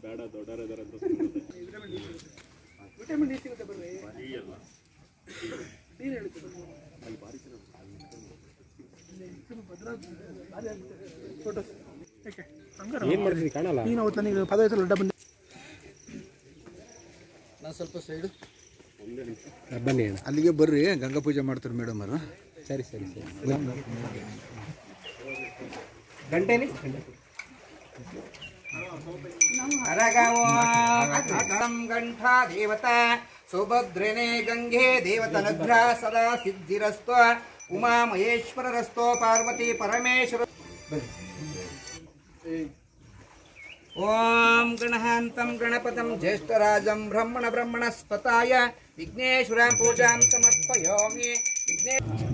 Vitamin D ಸಿಗುತ್ತೆ ಬರ್ರಿ ನೀನು ಹೇಳ್ತೀನಿ ಫೋಟೋಸ್ ಯಾಕೆ ಹಂಗಾರೆ ಏನ್ ಮಾಡ್ತಿದ್ರಿ ಕಾಣಲ್ಲ ನೀನು ಅವತ್ತು ನನಗೆ ಪದವಿಸಲು ಅಡ್ಡ ಬಂದೆ ನಾ ಸ್ವಲ್ಪ ಸೈಡು ಬನ್ನಿ ಅಣ್ಣ ಅಲ್ಲಿಗೆ ಬರ್ರಿ ಗಂಗಾ ಪೂಜೆ ಮಾಡ್ತಾರೆ ಮೇಡಮ್ ಅವರು ಸರಿ ಸರಿ ಸರಿ ಗಂಟೆನಿ ಗಂಠಾ ದೇವತಾ ಸುಭದ್ರನೇ ಗಂಗೆ ದೇವತನುಗ್ರಹ ಸದಾ ಸಿದ್ಧಿರಸ್ತು ಉಮಾ ಮಹೇಶ್ವರರಸ್ತೋ ಪಾರ್ವತಿ ಪರಮೇಶ್ವರ ಓಂ ಗಣಹಾಂತಂ ಗಣಪತಂ ಜ್ಯೇಷ್ಠರಾಜಂ ಬ್ರಹ್ಮಣ ಬ್ರಹ್ಮಣಸ್ಪತಾಯ ವಿಘ್ನೇಶ್ವರ ಪೂಜಾಂ ಸಮರ್ಪಯಾಮಿ ವಿಘ್ನೇ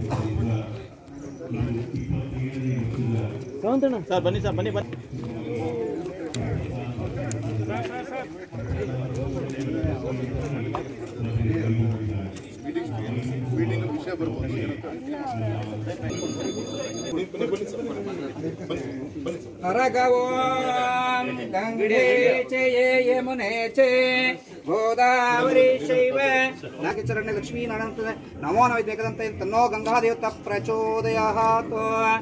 ಸರ್ ಬನ್ನಿ ಸರ್ ಬನ್ನಿ ಬನ್ನಿ ಹರಗವೋಂ ಗಂಗೆ ಚೇ ಯಮುನೆ ಚೇ ಗೋದಾವರಿ ಶೈವ ನಾಗಚರಣ್ಯ ಲಕ್ಷ್ಮೀ ನಾರಾಯಣ ನಮೋ ನೈವೇದ್ಯಕದಂತೆ ತನ್ನೋ ಗಂಗಾ ದೇವತ ಪ್ರಚೋದಯಾತ್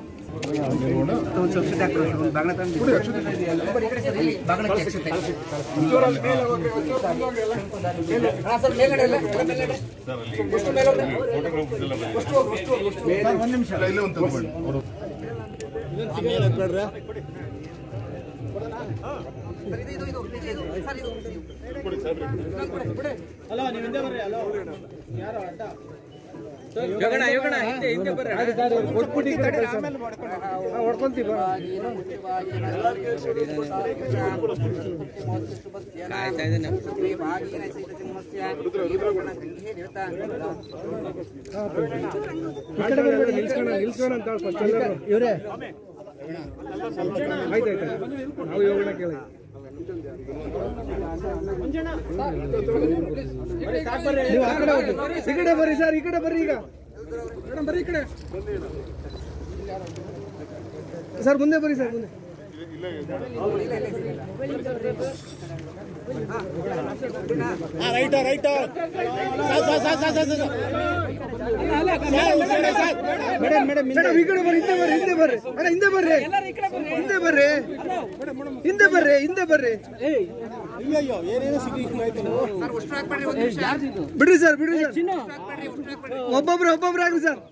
ಇವರೇ ಆಯ್ತಾಯ್ತು ನಾವು ಯೋಗನ ಕೇಳಿ ನೀವು ಆ ಕಡೆ ಹೋಗಿ. ಈ ಕಡೆ ಬರ್ರಿ ಸರ್ ಈ ಕಡೆ ಬರ್ರಿ ಈಗ ಮೇಡಮ್ ಬರ್ರಿ ಈ ಕಡೆ ಸರ್ ಮುಂದೆ ಬರ್ರಿ ಸರ್ ಮುಂದೆ ಮೇಡಮ್ ಮೇಡಮ್ ಮೇಡಮ್ ಈ ಕಡೆ ಬರ್ರಿ ಹಿಂದೆ ಬರ್ರಿ ಹಿಂದೆ ಬರ್ರಿ ಅಣ್ಣ ಹಿಂದೆ ಬರ್ರಿ ಹಿಂದೆ ಬರ್ರಿ ಹಿಂದೆ ಬರ್ರಿ ಹಿಂದೆ ಬರ್ರಿ ಬಿಡ್ರಿ ಸರ್ ಬಿಡ್ರಿ ಸರ್ ಒಬ್ಬೊಬ್ರು ಒಬ್ಬೊಬ್ರು ಆಗ್ರಿ ಸರ್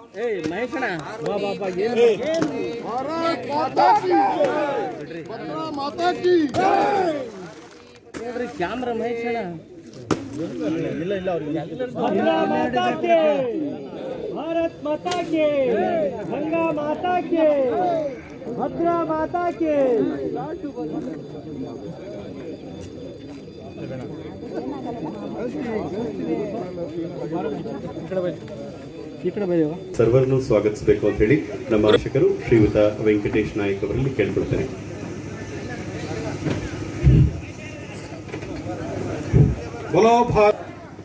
भारत माता के गंगा माता के भद्रा माता के ಸರ್ವರ್ನು ಸ್ವಾಗತಿಸಬೇಕು ಅಂತ ಹೇಳಿ ನಮ್ಮ ಶಿಕ್ಷಕರು ಶ್ರೀಯುತ ವೆಂಕಟೇಶ್ ನಾಯ್ಕ್ ಅವರಲ್ಲಿ ಕೇಳ್ಕೊಳ್ತೇನೆ ಬಲೋ ಭಾರತ್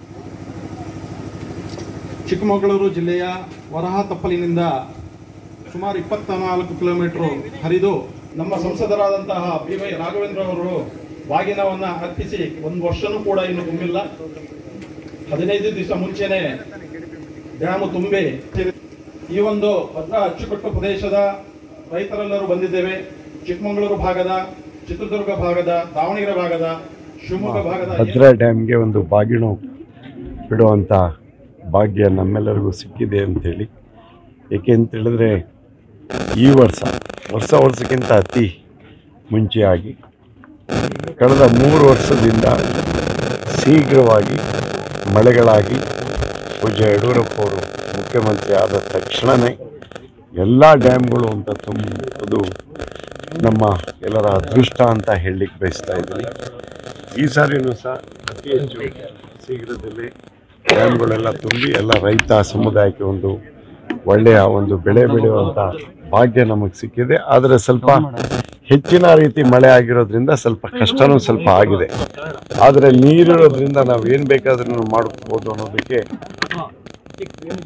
ಚಿಕ್ಕಮಗಳೂರು ಜಿಲ್ಲೆಯ ವರಹ ತಪ್ಪಲಿನಿಂದ ಸುಮಾರು ಇಪ್ಪತ್ತ ನಾಲ್ಕು ಕಿಲೋಮೀಟರ್ ಹರಿದು ನಮ್ಮ ಸಂಸದರಾದಂತಹ ಬಿ ವೈ ರಾಘವೇಂದ್ರ ಅವರು ಬಾಗಿನವನ್ನ ಅರ್ಪಿಸಿ ಒಂದು ವರ್ಷನೂ ಕೂಡ ಇನ್ನು ತುಂಬಿಲ್ಲ ಹದಿನೈದು ದಿವಸ ಮುಂಚೆನೆ ಡ್ಯಾಮು ತುಂಬಿ ಈ ಒಂದು ಭದ್ರಾ ಅಚ್ಚುಕಟ್ಟು ಪ್ರದೇಶದ ರೈತರೆಲ್ಲರೂ ಬಂದಿದ್ದೇವೆ ಚಿಕ್ಕಮಗಳೂರು ಭಾಗದ ಚಿತ್ರದುರ್ಗ ಭಾಗದ ದಾವಣಗೆರೆ ಭಾಗದ ಶಿವಮೊಗ್ಗ ಭಾಗದ ಭದ್ರಾ ಡ್ಯಾಮ್ಗೆ ಒಂದು ಬಾಗಿಣು ಬಿಡುವಂಥ ಭಾಗ್ಯ ನಮ್ಮೆಲ್ಲರಿಗೂ ಸಿಕ್ಕಿದೆ ಅಂತೇಳಿ ಏಕೆ ಅಂತ ಹೇಳಿದ್ರೆ ಈ ವರ್ಷ ವರ್ಷ ವರ್ಷಕ್ಕಿಂತ ಅತಿ ಮುಂಚೆಯಾಗಿ ಕಳೆದ ಮೂರು ವರ್ಷದಿಂದ ಶೀಘ್ರವಾಗಿ ಮಳೆಗಳಾಗಿ ಪೂಜ್ಯ ಯಡಿಯೂರಪ್ಪ ಅವರು ಮುಖ್ಯಮಂತ್ರಿ ಆದ ತಕ್ಷಣವೇ ಎಲ್ಲ ಡ್ಯಾಮ್ಗಳು ಅಂತ ತುಂಬುವುದು ನಮ್ಮ ಎಲ್ಲರ ಅದೃಷ್ಟ ಅಂತ ಹೇಳಲಿಕ್ಕೆ ಬಯಸ್ತಾ ಇದ್ದೀನಿ ಈ ಸಾರಿನೂ ಸಹ ಅತಿ ಹೆಚ್ಚು ಶೀಘ್ರದಲ್ಲೇ ಡ್ಯಾಮ್ಗಳೆಲ್ಲ ತುಂಬಿ ಎಲ್ಲ ರೈತ ಸಮುದಾಯಕ್ಕೆ ಒಂದು ಒಳ್ಳೆಯ ಒಂದು ಬೆಳೆ ಬೆಳೆಯುವಂಥ ಭಾಗ್ಯ ನಮಗೆ ಸಿಕ್ಕಿದೆ ಆದರೆ ಸ್ವಲ್ಪ ಹೆಚ್ಚಿನ ರೀತಿ ಮಳೆ ಆಗಿರೋದ್ರಿಂದ ಸ್ವಲ್ಪ ಕಷ್ಟನೂ ಸ್ವಲ್ಪ ಆಗಿದೆ ಆದರೆ ನೀರಿರೋದ್ರಿಂದ ನಾವು ಏನು ಬೇಕಾದ್ರೂ ಮಾಡ್ಕೋಬೋದು ಅನ್ನೋದಕ್ಕೆ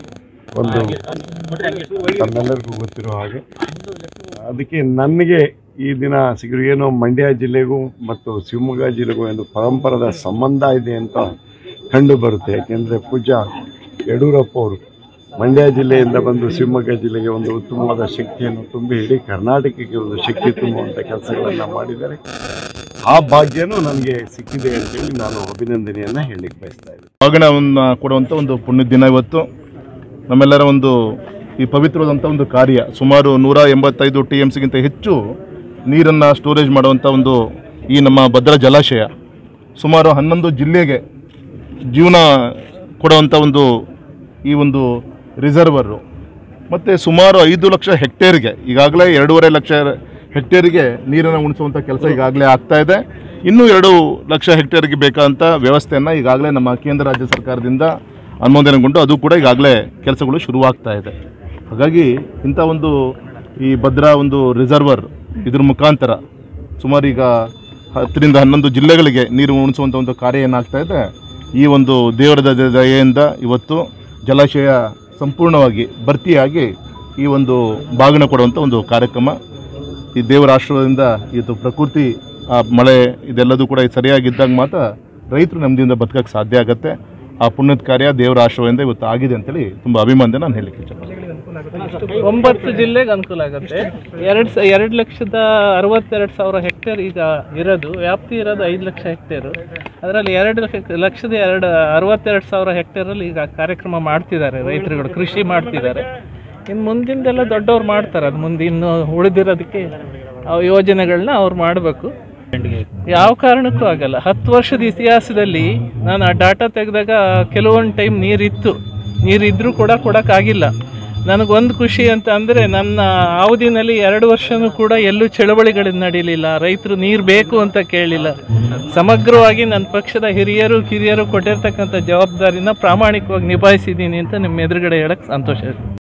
ಒಂದು ತಮ್ಮೆಲ್ಲರಿಗೂ ಗೊತ್ತಿರೋ ಹಾಗೆ ಅದಕ್ಕೆ ನನಗೆ ಈ ದಿನ ಸಿಗರು ಏನು ಮಂಡ್ಯ ಜಿಲ್ಲೆಗೂ ಮತ್ತು ಶಿವಮೊಗ್ಗ ಜಿಲ್ಲೆಗೂ ಒಂದು ಪರಂಪರದ ಸಂಬಂಧ ಇದೆ ಅಂತ ಕಂಡು ಬರುತ್ತೆ ಯಾಕೆಂದರೆ ಪೂಜಾ ಯಡಿಯೂರಪ್ಪ ಅವರು ಮಂಡ್ಯ ಜಿಲ್ಲೆಯಿಂದ ಬಂದು ಶಿವಮೊಗ್ಗ ಜಿಲ್ಲೆಗೆ ಒಂದು ಉತ್ತಮವಾದ ಶಕ್ತಿಯನ್ನು ತುಂಬಿ ಇಡೀ ಕರ್ನಾಟಕಕ್ಕೆ ಒಂದು ಶಕ್ತಿ ತುಂಬುವಂಥ ಕೆಲಸಗಳನ್ನು ಮಾಡಿದ್ದಾರೆ ಆ ಭಾಗ್ಯನೂ ನನಗೆ ಸಿಕ್ಕಿದೆ ಅಂತೇಳಿ ನಾನು ಅಭಿನಂದನೆಯನ್ನು ಹೇಳಲಿಕ್ಕೆ ಬಯಸ್ತಾ ಇದ್ದೀನಿ ಬಾಗಿಣವನ್ನು ಕೊಡುವಂಥ ಒಂದು ಪುಣ್ಯ ದಿನ ಇವತ್ತು ನಮ್ಮೆಲ್ಲರ ಒಂದು ಈ ಪವಿತ್ರವಾದಂಥ ಒಂದು ಕಾರ್ಯ ಸುಮಾರು ನೂರ ಎಂಬತ್ತೈದು ಟಿ ಎಮ್ ಸಿಗಿಂತ ಹೆಚ್ಚು ನೀರನ್ನು ಸ್ಟೋರೇಜ್ ಮಾಡುವಂಥ ಒಂದು ಈ ನಮ್ಮ ಭದ್ರಾ ಜಲಾಶಯ ಸುಮಾರು ಹನ್ನೊಂದು ಜಿಲ್ಲೆಗೆ ಜೀವನ ಕೊಡುವಂಥ ಒಂದು ಈ ಒಂದು ರಿಸರ್ವರು ಮತ್ತು ಸುಮಾರು ಐದು ಲಕ್ಷ ಹೆಕ್ಟೇರ್ಗೆ ಈಗಾಗಲೇ ಎರಡೂವರೆ ಲಕ್ಷ ಹೆಕ್ಟೇರಿಗೆ ನೀರನ್ನು ಉಣಿಸುವಂಥ ಕೆಲಸ ಈಗಾಗಲೇ ಆಗ್ತಾ ಇದೆ ಇನ್ನೂ ಎರಡು ಲಕ್ಷ ಹೆಕ್ಟೇರ್ಗೆ ಬೇಕಾದಂಥ ವ್ಯವಸ್ಥೆಯನ್ನು ಈಗಾಗಲೇ ನಮ್ಮ ಕೇಂದ್ರ ರಾಜ್ಯ ಸರ್ಕಾರದಿಂದ ಅನುಮೋದನೆಗೊಂಡು ಅದು ಕೂಡ ಈಗಾಗಲೇ ಕೆಲಸಗಳು ಶುರುವಾಗ್ತಾ ಇದೆ ಹಾಗಾಗಿ ಇಂಥ ಒಂದು ಈ ಭದ್ರಾ ಒಂದು ರಿಸರ್ವರ್ ಇದ್ರ ಮುಖಾಂತರ ಸುಮಾರು ಈಗ ಹತ್ತರಿಂದ ಹನ್ನೊಂದು ಜಿಲ್ಲೆಗಳಿಗೆ ನೀರು ಉಣಿಸುವಂಥ ಒಂದು ಕಾರ್ಯ ಏನಾಗ್ತಾ ಇದೆ ಈ ಒಂದು ದೇವರ ದ- ದಯೆಯಿಂದ ಇವತ್ತು ಜಲಾಶಯ ಸಂಪೂರ್ಣವಾಗಿ ಭರ್ತಿಯಾಗಿ ಈ ಒಂದು ಬಾಗಿನ ಕೊಡುವಂಥ ಒಂದು ಕಾರ್ಯಕ್ರಮ ಈ ದೇವರ ಆಶ್ರಯದಿಂದ ಇದು ಪ್ರಕೃತಿ ಆ ಮಳೆ ಇದೆಲ್ಲದೂ ಕೂಡ ಸರಿಯಾಗಿದ್ದಾಗ ಮಾತ್ರ ರೈತರು ನೆಮ್ಮದಿಯಿಂದ ಬದುಕಕ್ಕೆ ಸಾಧ್ಯ ಆಗುತ್ತೆ ಆ ಪುಣ್ಯದ ಕಾರ್ಯ ದೇವರ ಆಶ್ರಯದಿಂದ ಇವತ್ತು ಆಗಿದೆ ಅಂತೇಳಿ ತುಂಬ ಅಭಿಮಾನದಿಂದ ನಾನು ಹೇಳಲಿಕ್ಕೆ ಇಷ್ಟಪಡ್ತೀನಿ ಒಂಬತ್ತು ಜಿಲ್ಲೆಗೆ ಅನುಕೂಲ ಆಗುತ್ತೆ ಎರಡು ಸ ಎರಡು ಲಕ್ಷದ ಅರವತ್ತೆರಡು ಸಾವಿರ ಹೆಕ್ಟೇರ್ ಈಗ ಇರೋದು ವ್ಯಾಪ್ತಿ ಇರೋದು ಐದು ಲಕ್ಷ ಹೆಕ್ಟೇರು ಅದರಲ್ಲಿ ಎರಡು ಲಕ್ಷ ಲಕ್ಷದ ಎರಡು ಅರವತ್ತೆರಡು ಸಾವಿರ ಹೆಕ್ಟೇರಲ್ಲಿ ಈಗ ಕಾರ್ಯಕ್ರಮ ಮಾಡ್ತಿದ್ದಾರೆ ರೈತರುಗಳು ಕೃಷಿ ಮಾಡ್ತಿದ್ದಾರೆ ಇನ್ನು ಮುಂದಿಂದೆಲ್ಲ ದೊಡ್ಡವ್ರು ಮಾಡ್ತಾರೆ ಅದು ಮುಂದೆ ಇನ್ನು ಉಳಿದಿರೋದಕ್ಕೆ ಆ ಯೋಜನೆಗಳನ್ನ ಅವ್ರು ಮಾಡಬೇಕು ಯಾವ ಕಾರಣಕ್ಕೂ ಆಗಲ್ಲ ಹತ್ತು ವರ್ಷದ ಇತಿಹಾಸದಲ್ಲಿ ನಾನು ಆ ಡಾಟಾ ತೆಗೆದಾಗ ಕೆಲವೊಂದು ಟೈಮ್ ನೀರಿತ್ತು ನೀರಿದ್ರೂ ಕೂಡ ಕೊಡೋಕ್ಕಾಗಿಲ್ಲ ನನಗೊಂದು ಖುಷಿ ಅಂತ ಅಂದರೆ ನನ್ನ ಅವಧಿನಲ್ಲಿ ಎರಡು ವರ್ಷನೂ ಕೂಡ ಎಲ್ಲೂ ಚಳವಳಿಗಳು ನಡೀಲಿಲ್ಲ ರೈತರು ನೀರು ಬೇಕು ಅಂತ ಕೇಳಲಿಲ್ಲ ಸಮಗ್ರವಾಗಿ ನನ್ನ ಪಕ್ಷದ ಹಿರಿಯರು ಕಿರಿಯರು ಕೊಟ್ಟಿರ್ತಕ್ಕಂಥ ಜವಾಬ್ದಾರಿನ ಪ್ರಾಮಾಣಿಕವಾಗಿ ನಿಭಾಯಿಸಿದ್ದೀನಿ ಅಂತ ನಿಮ್ಮ ಎದುರುಗಡೆ ಹೇಳಕ್ಕೆ ಸಂತೋಷ ಇದೆ